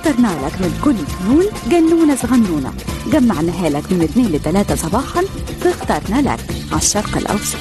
اخترنا لك من كل فنون جنونة صغنونة جمعناها لك من 2 ل 3 صباحا فاخترنا لك على الشرق الأوسط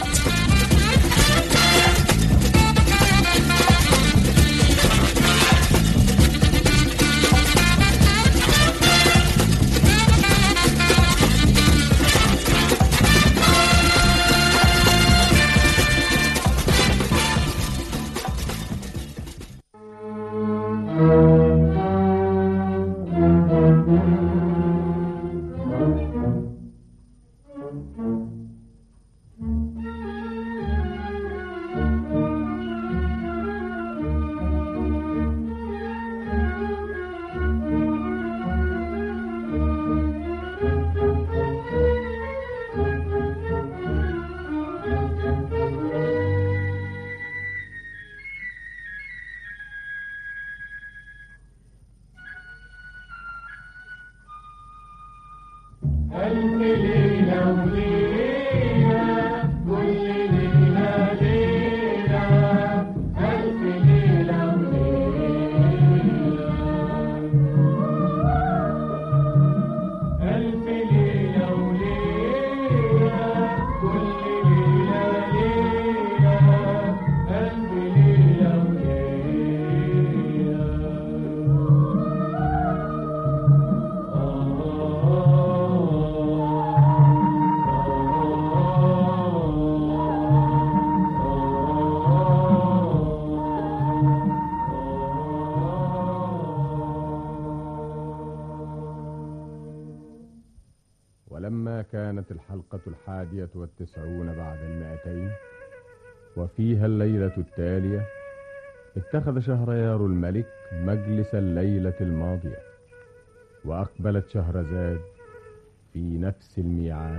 ولما كانت الحلقة الحادية والتسعون بعد المائتين وفيها الليلة التالية اتخذ شهريار الملك مجلس الليلة الماضية وأقبلت شهرزاد في نفس الميعاد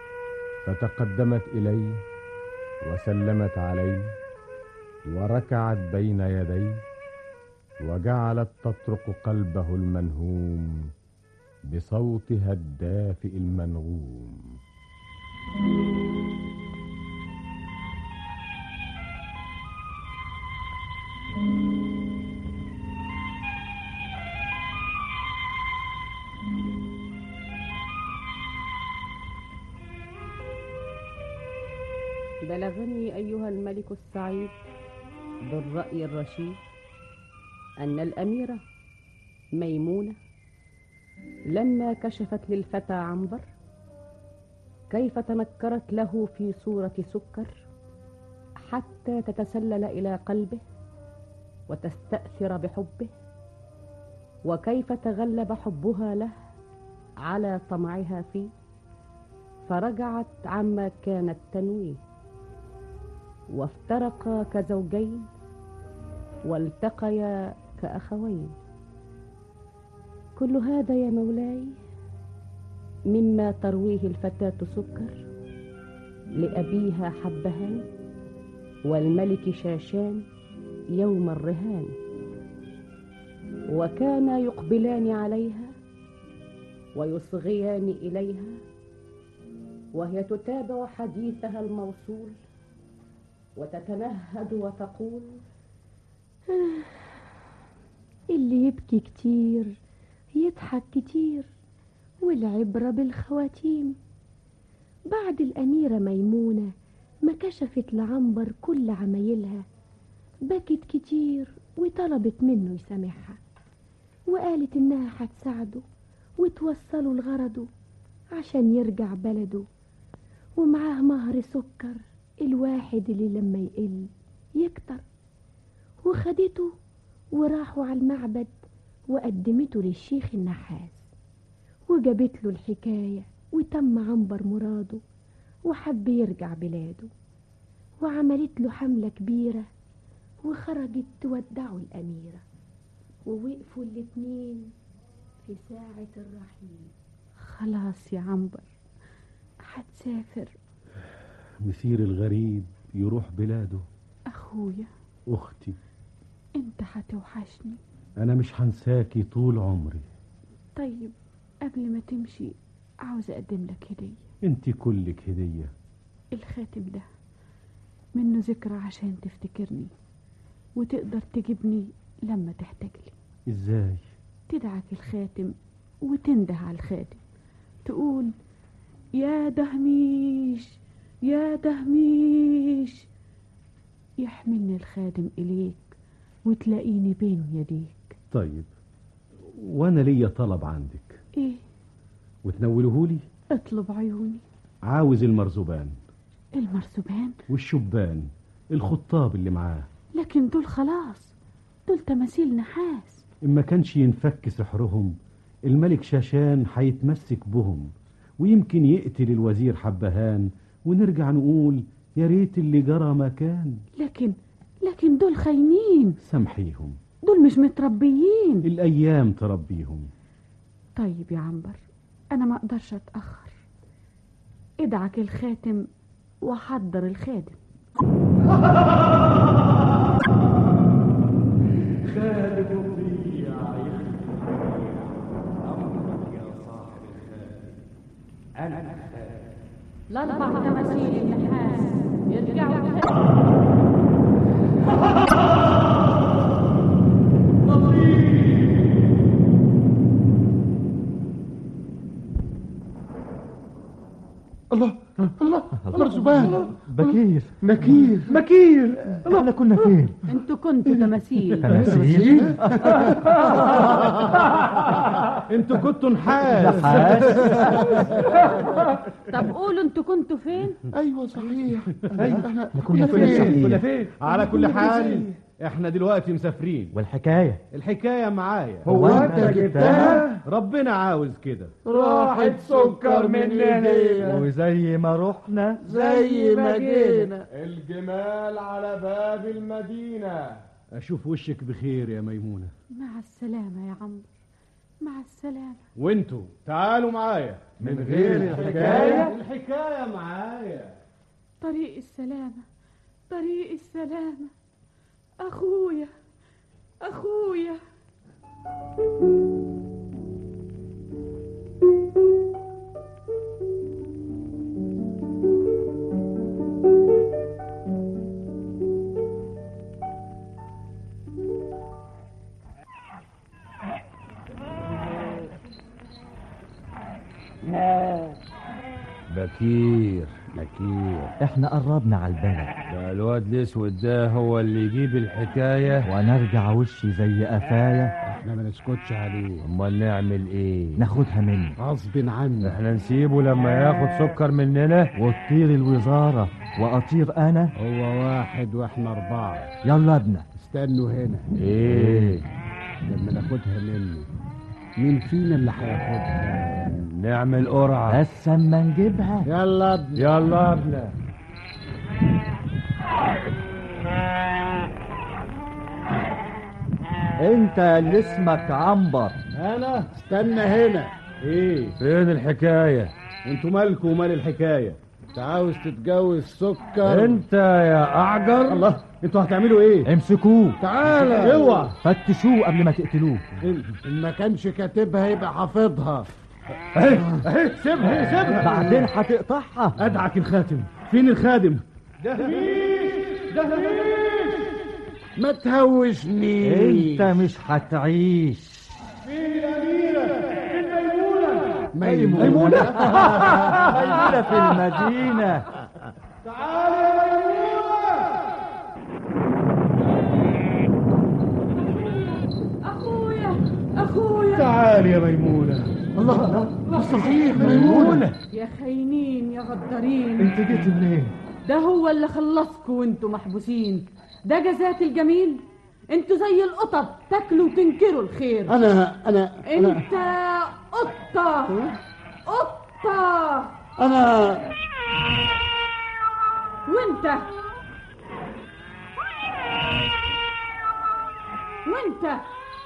فتقدمت إليه وسلمت عليه وركعت بين يديه وجعلت تطرق قلبه المنهوم بصوتها الدافئ المنغوم بلغني أيها الملك السعيد ذو الرأي الرشيد أن الأميرة ميمونة لما كشفت للفتى عنبر كيف تنكرت له في صورة سكر حتى تتسلل إلى قلبه وتستأثر بحبه وكيف تغلب حبها له على طمعها فيه فرجعت عما كانت تنويه وافترقا كزوجين والتقيا كأخوين كل هذا يا مولاي مما ترويه الفتاة سكر لأبيها حبهان والملك شاشان يوم الرهان وكانا يقبلان عليها ويصغيان إليها وهي تتابع حديثها الموصول وتتنهد وتقول اللي يبكي كتير يضحك كتير والعبرة بالخواتيم بعد الأميرة ميمونة ما كشفت لعنبر كل عمايلها بكت كتير وطلبت منه يسامحها وقالت إنها هتساعده وتوصله لغرضه عشان يرجع بلده ومعاه مهر سكر الواحد اللي لما يقل يكتر وخدته وراحوا على المعبد وقدمته للشيخ النحاس وجابت له الحكاية وتم عنبر مراده وحب يرجع بلاده وعملت له حملة كبيرة وخرجت تودعه الأميرة ووقفوا الاتنين في ساعة الرحيل خلاص يا عنبر هتسافر مسير الغريب يروح بلاده أخويا أختي أنت هتوحشني أنا مش هنساكي طول عمري طيب قبل ما تمشي عاوز أقدم لك هدية انت كلك هدية الخاتم ده منه ذكرى عشان تفتكرني وتقدر تجيبني لما تحتاج لي ازاي تدعك الخاتم وتنده على الخاتم تقول يا دهميش يا دهميش يحملني الخادم إليك وتلاقيني بين يديك طيب وانا ليا طلب عندك إيه وتنولهولي اطلب عيوني عاوز المرزبان المرسوبان والشبان الخطاب اللي معاه لكن دول خلاص دول تماثيل نحاس إن ما كانش ينفك سحرهم الملك شاشان هيتمسك بهم ويمكن يقتل الوزير حبهان ونرجع نقول يا ريت اللي جرى ما كان لكن لكن دول خاينين سامحيهم دول مش متربيين الأيام تربيهم طيب يا عنبر أنا ما أقدرش أتأخر ادعك الخاتم وحضر الخادم الأربع تماثيل النحاس يرجعوا الله الله مرزبان بكير نكير نكير احنا كنا فين انتوا كنتوا تماثيل تماثيل انتوا كنتوا نحاس طب قولوا انتوا كنتوا فين ايوه صحيح احنا كنا فين كنا فين على كل حال احنا دلوقتي مسافرين والحكاية الحكاية معايا هو انت جبتها ربنا عاوز كده راحت سكر مننا وزي ما رحنا زي ما جينا الجمال على باب المدينة اشوف وشك بخير يا ميمونة مع السلامة يا عمرو مع السلامة وانتوا تعالوا معايا من غير الحكاية الحكاية معايا طريق السلامة طريق السلامة أخويا أخويا بكير بكير احنا قربنا على البلد ده الواد الاسود ده هو اللي يجيب الحكاية ونرجع وشي زي قفايا احنا ما نسكتش عليه امال نعمل ايه ناخدها منه غصب عنه احنا نسيبه لما ياخد سكر مننا وتطير الوزارة وأطير أنا هو واحد واحنا اربعة يلا ابنا استنوا هنا ايه لما ناخدها منه مين فينا اللي هياخدها نعمل قرعة بس اما نجيبها يلا ابني يلا ابنا انت اللي اسمك عنبر انا استنى هنا ايه فين الحكاية انتوا مالكوا ومال الحكاية انت عاوز تتجوز سكر انت يا اعجر الله انتوا هتعملوا ايه امسكوه تعالى اوعى فتشوه قبل ما تقتلوه ان إن ما كانش كاتبها يبقى حافظها اهي اهي سيبها سيبها بعدين هتقطعها ادعك الخاتم فين الخادم ما تهوشنيش انت مش هتعيش ميمونة ميمونة ميمونة في المدينة أخويا أخويا تعال يا ميمونة الله صحيح ميمونة يا خاينين يا غدارين انت جيت منين ده هو اللي خلصكوا وانتوا محبوسين ده جزات الجميل انتوا زي القطط تاكلوا وتنكروا الخير انا انا انا انت قطة قطة انا وانت وانت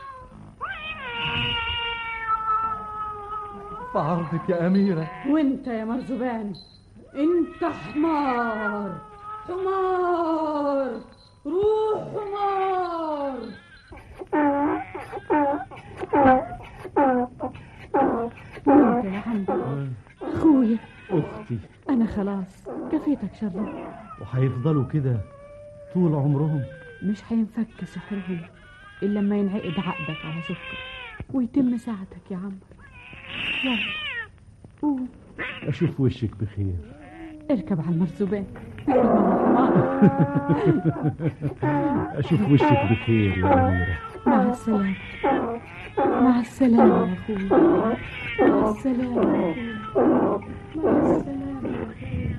في عرضك يا أميرة وانت يا مرزبان انت حمار حمار روح حمار انت يا عنبر اخويا اختي انا خلاص كفيتك شرهم وهيفضلوا كده طول عمرهم مش هينفك سحرهم الا لما ينعقد عقدك على سكر ويتم ساعتك يا عمر يلا قوم اشوف وشك بخير اركب على المرزبان اشوف وشك بخير يا اميره مع السلامة مع السلامة يا أخوي مع السلامة يا أخوي مع السلامة يا أخوي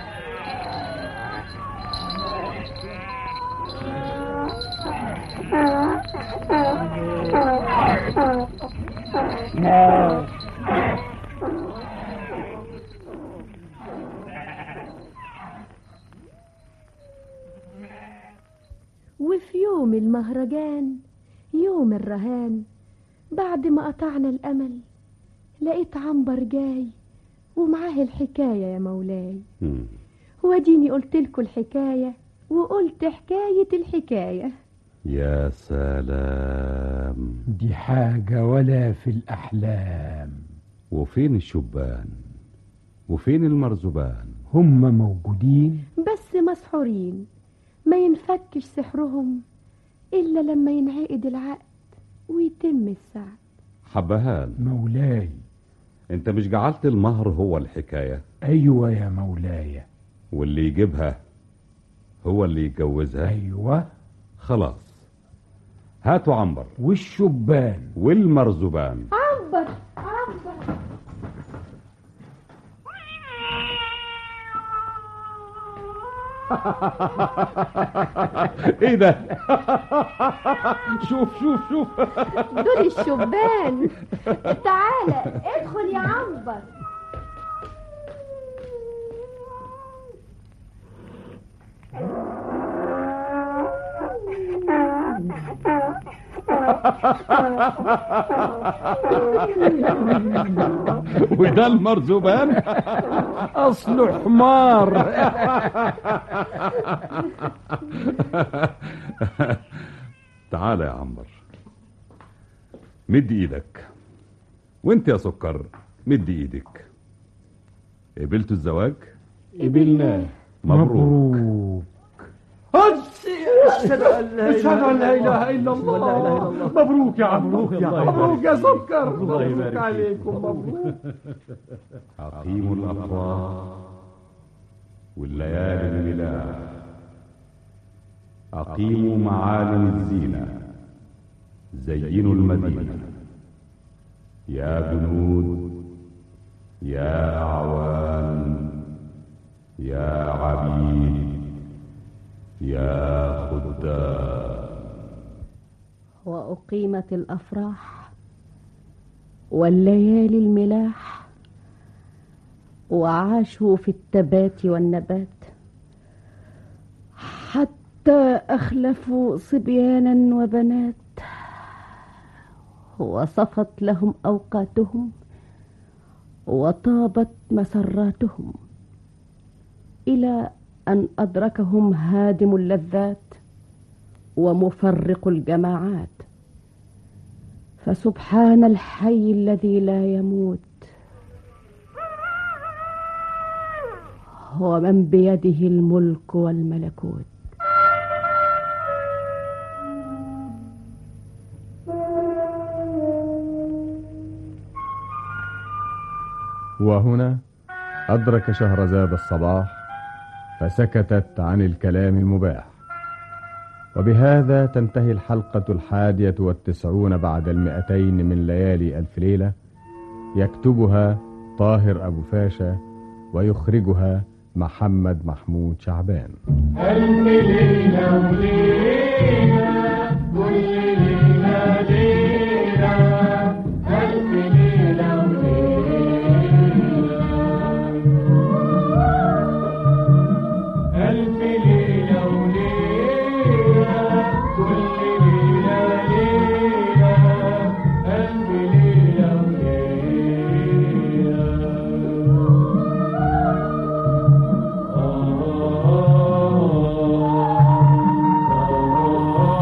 وفي يوم المهرجان يوم الرهان بعد ما قطعنا الأمل لقيت عنبر جاي ومعاه الحكاية يا مولاي مم. واديني قلتلكوا الحكاية وقلت حكاية الحكاية يا سلام دي حاجة ولا في الأحلام وفين الشبان وفين المرزبان هم موجودين بس مسحورين ما ينفكش سحرهم إلا لما ينعقد العقد ويتم السعد حبهان مولاي انت مش جعلت المهر هو الحكاية أيوة يا مولاي واللي يجيبها هو اللي يتجوزها أيوة خلاص هاتوا عنبر والشبان والمرزبان عنبر عنبر ايه ده شوف شوف شوف دول الشبان تعالى ادخل يا عنبر وده المرزبان أصله حمار تعالى يا عنبر مد ايدك وانت يا سكر مد ايدك قبلتوا الزواج قبلناه مبروك اشهد ان لا اله الا الله مبروك يا عم مبروك يا عم مبروك يا سكر الله يبارك مبروك فيك. عليكم مبروك أقيموا الأفراح والليالي الملاح أقيموا معالم الزينة زينوا المدينة يا جنود يا أعوان يا عبيد يا خدام وأقيمت الأفراح والليالي الملاح وعاشوا في التبات والنبات حتى أخلفوا صبيانا وبنات وصفت لهم أوقاتهم وطابت مسراتهم إلى أن أدركهم هادم اللذات ومفرق الجماعات فسبحان الحي الذي لا يموت ومن بيده الملك والملكوت وهنا أدرك شهرزاد الصباح فسكتت عن الكلام المباح وبهذا تنتهي الحلقة الحادية والتسعون بعد المئتين من ليالي ألف ليلة يكتبها طاهر أبو فاشا ويخرجها محمد محمود شعبان ألف ليلة وليلة كل ليلة ليلة ألف ليلة وليلة ألف ليلة وليلة كل ليلة ليلة ألف ليلة وليلة آه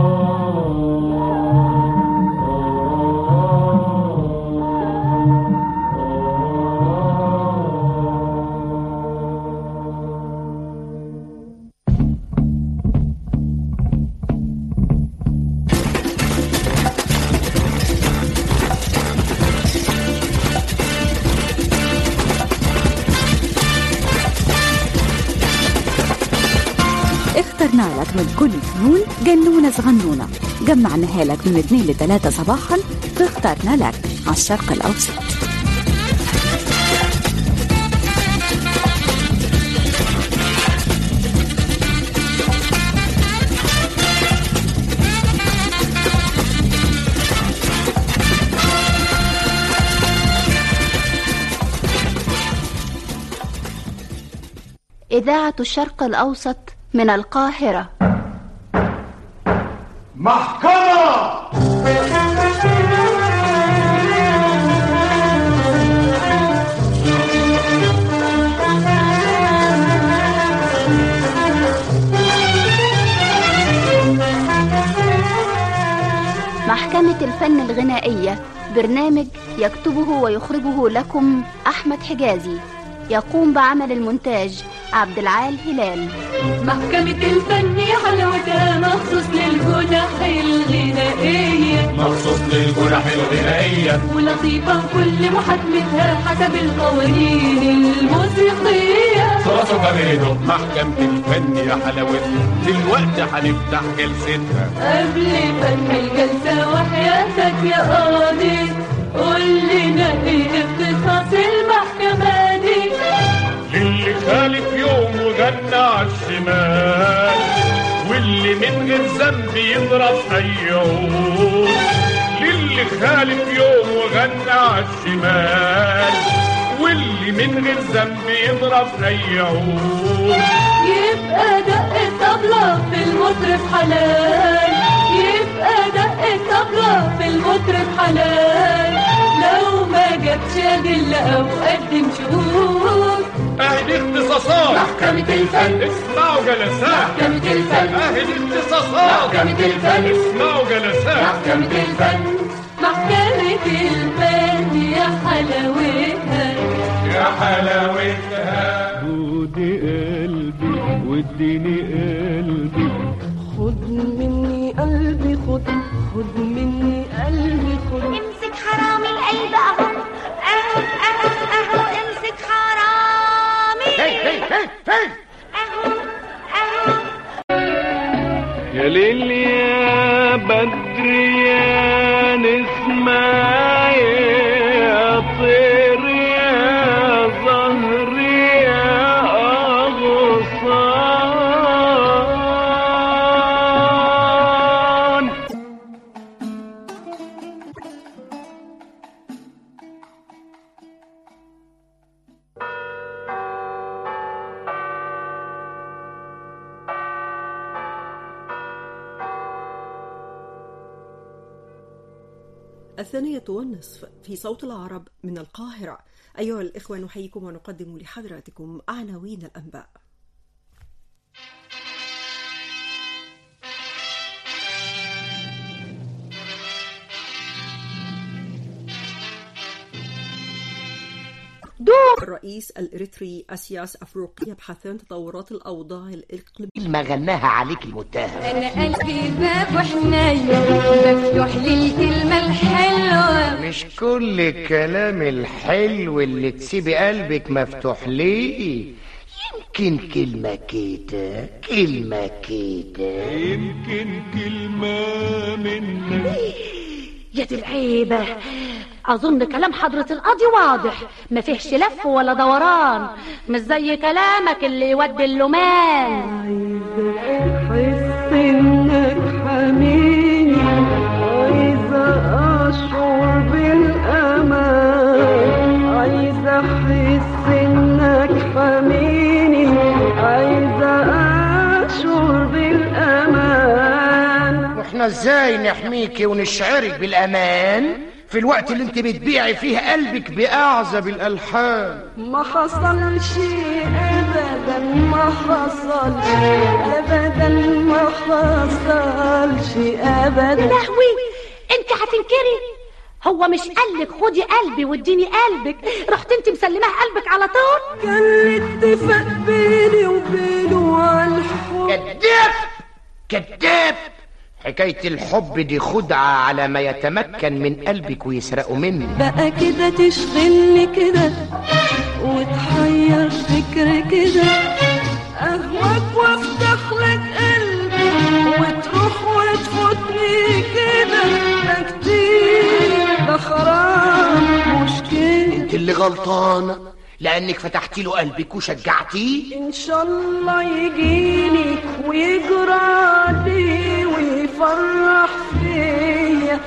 اخترنا لك من كل فنون جنونة صغنونة جمعناها لك من 2 ل 3 صباحا فاخترنا لك على الشرق الأوسط إذاعة الشرق الأوسط من القاهرة محكمة محكمة الفن الغنائية برنامج يكتبه ويخرجه لكم أحمد حجازي يقوم بعمل المونتاج عبد العال هلال محكمة الفن يا حلاوتها مخصوص للجنح الغنائية مخصوص للجنح الغنائية ولطيفة كل محاكمتها حسب القوانين الموسيقية صوصو كاميريدو محكمة الفن يا حلاوتها دلوقتي هنفتح جلستها قبل فن الجلسة وحياتك يا قاضي قول لنا ايه اختصاص المحكمة دي للي خالف يوم وغنى عالشمال واللي من غير ذنب يضرب اي عود للي خالف يوم وغنى عالشمال واللي من غير ذنب يضرب اي عود يبقى دق الطبلة في المطرب حلال يبقى دق الطبلة في المطرب حلال لو ما جابش أدلة أو قدم شهود اهدي اختصاصات محكمة الفن اسمعوا جلسات محكمة الفن اهدي اختصاصات محكمة الفن اسمعوا جلسات محكمة الفن محكمة الفن يا حلاوتها يا حلاوتها ودي قلبي واديني قلبي خد مني قلبي خد خد مني قلبي خد امسك حرامي القلب اهو اهو اهو اهو امسك حرامي هي هي هي هي اهو اهو يا ليل يا بدر يا نسمة يا طير يا زهر يا أغصان الثانية والنصف في صوت العرب من القاهرة أيها الإخوة نحييكم ونقدم لحضراتكم عناوين الأنباء دور الرئيس الإريتري أسياس أفروقي يبحث عن تطورات الأوضاع الإقليمية ما غناها عليك المتهم أنا قلبي باب وحنين مفتوح للكلمة الحلوة مش كل الكلام الحلو اللي تسيبي قلبك مفتوح ليه يمكن كلمة كده كلمة كده يمكن كلمة منك يا دي العيبة أظن كلام حضرة القاضي واضح ما فيهش لف ولا دوران مش زي كلامك اللي يودي اللومان حس انك حميني عايزة اشعر بالامان عايزة احس انك حميني عايزة اشعر بالامان واحنا ازاي نحميكي ونشعرك بالامان في الوقت اللي انت بتبيعي فيه قلبك باعذب الالحان ما حصلش ابدا ما حصلش ابدا ما حصلش ابدا لهوي انت هتنكري هو مش قالك خدي قلبي واديني قلبك رحت انت مسلماه قلبك على طول كان الاتفاق بيني وبينه على الحب كذاب كذاب حكاية الحب دي خدعة على ما يتمكن من قلبك ويسرقه منك بقى كده تشغلني كده وتحير فكري كده اهواك وافتح لك اللي غلطانة لأنك فتحتي له قلبك وشجعتيه ان شاء الله يجيني ويجرى لي ويفرح فيا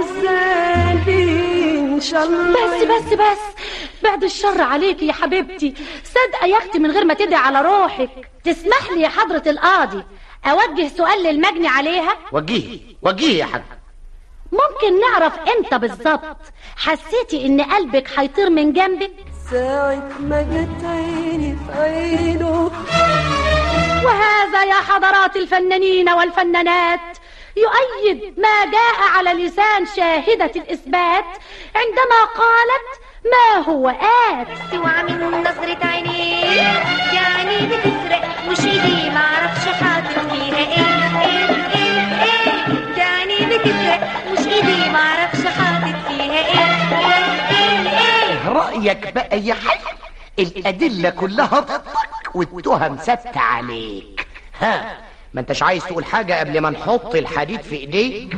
عزالي ان شاء الله بس بس بس بعد الشر عليكي يا حبيبتي صدقة يا اختي من غير ما تدعي على روحك تسمح لي يا حضرة القاضي اوجه سؤال للمجني عليها وجهي وجهي يا حاج ممكن نعرف امتى بالظبط حسيتي ان قلبك هيطير من جنبك ساعة ما جت عيني في عينه وهذا يا حضرات الفنانين والفنانات يؤيد ما جاء على لسان شاهدة الإثبات عندما قالت ما هو آت سوى من نظرة عينيه يعني بتسرق مش ايدي معرفش حاطط فيها ايه ايه ايه ايه يعني بتسرق مش ايدي معرفش حاطط فيها ايه ايه ايه ايه رأيك بقى يا حاج الأدلة كلها ضدك والتهم ثابتة عليك ها ما انتش عايز تقول حاجة قبل ما نحط الحديد في ايديك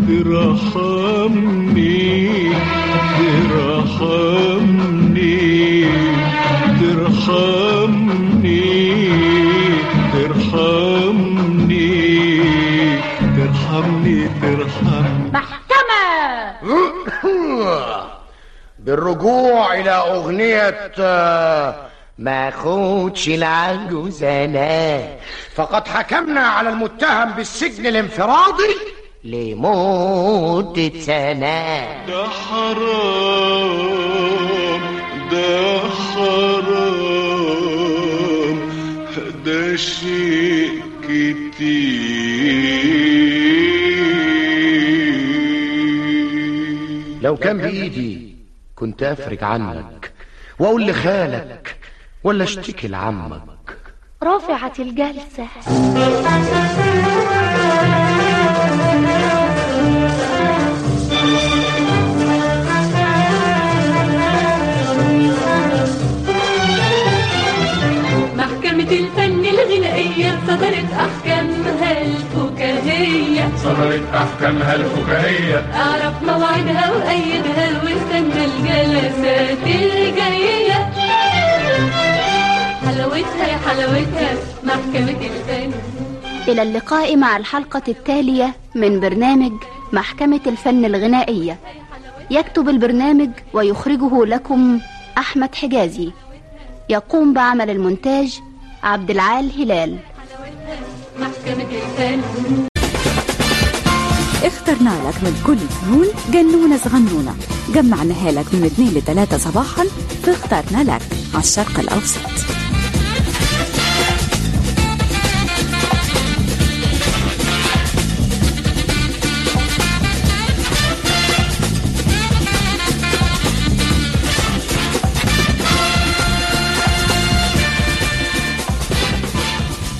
ترحمني ترحمني ترحمني ترحمني ترحمني ترحمني محكمة بالرجوع إلى أغنية آه، ما خدش العجوز أنا فقد حكمنا على المتهم بالسجن الانفرادي لمدة سنة ده حرام ده حرام ده شيء كتير لو كان بإيدي كنت أفرج عنك وأقول لخالك ولا اشتكي لعمك رفعت الجلسة محكمة الفن الغنائية صدرت أحكامها الفكاهية صدرت أحكامها الفكاهية أعرف موعدها وأيدها واستنى الجلسات الجاية حلاوتها يا حلاوتها محكمة الفن إلى اللقاء مع الحلقة التالية من برنامج محكمة الفن الغنائية يكتب البرنامج ويخرجه لكم أحمد حجازي يقوم بعمل المونتاج عبد العال هلال محكمة الفن اخترنا لك من كل الفنون جنونة صغنونة جمعناها لك من 2 ل 3 صباحا فاخترنا لك على الشرق الأوسط